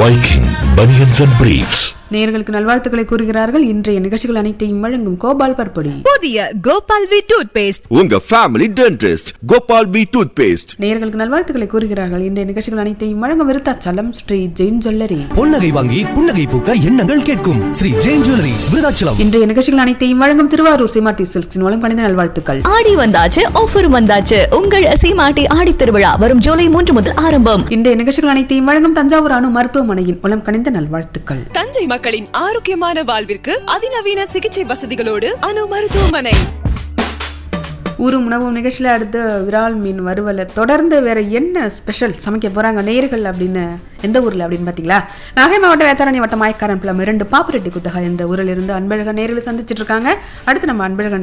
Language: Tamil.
Viking Bunions and Briefs. நேயர்களுக்கு நல்வாழ்த்துக்களை கூறுகிறார்கள் இன்றைய நிகழ்ச்சிகள் அனைத்தையும் வழங்கும் கோபால் பற்பொடி புதிய கோபால் வி டூத் பேஸ்ட் உங்க family dentist Gopal P toothpaste நேயர்களுக்கு நல்வாழ்த்துக்களை கூறுகிறார்கள் இன்றைய நிகழ்ச்சிகள் அனைத்தையும் வழங்கும் விருத்தாச்சலம் ஸ்ரீ ஜெயின் ஜுவல்லரி பொன்னகை வாங்கி புன்னகை பூக்க எண்ணங்கள் கேட்கும் ஸ்ரீ ஜெயின் ஜுவல்லரி விருதாச்சலம் இன்றைய நிகழ்ச்சிகள் அனைத்தையும் வழங்கும் திருவாரூர் சிமாட்டி சில்க்ஸின் மூலம் கணித நல்வாழ்த்துக்கள் ஆடி வந்தாச்சு ஆஃபர் வந்தாச்சு உங்கள் சீமாட்டி ஆடி திருவிழா வரும் ஜூலை மூன்று முதல் ஆரம்பம் இன்றைய நிகழ்ச்சிகள் அனைத்தையும் வழங்கும் தஞ்சாவூர் அணு மருத்துவமனையின் மூலம் கணித நல்வாழ்த்துக்கள் தஞ்சை மக்களின் ஆரோக்கியமான வாழ்விற்கு அதிநவீன சிகிச்சை வசதிகளோடு அணு மருத்துவமனை ஊரும் உணவும் நிகழ்ச்சியில் அடுத்து விரால் மீன் வறுவலை தொடர்ந்து வேற என்ன ஸ்பெஷல் சமைக்க போறாங்க நேர்கள் அப்படின்னு எந்த ஊர்ல அப்படின்னு பாத்தீங்களா நாகை மாவட்டம் வேத்தாரணி வட்டம் மாயக்காரன் பிளம் இரண்டு பாப்புரெட்டி குத்தகா என்ற ஊரில் இருந்து அன்பழகன் நேரில் சந்திச்சிட்டு இருக்காங்க அடுத்து நம்ம அன்பழகன்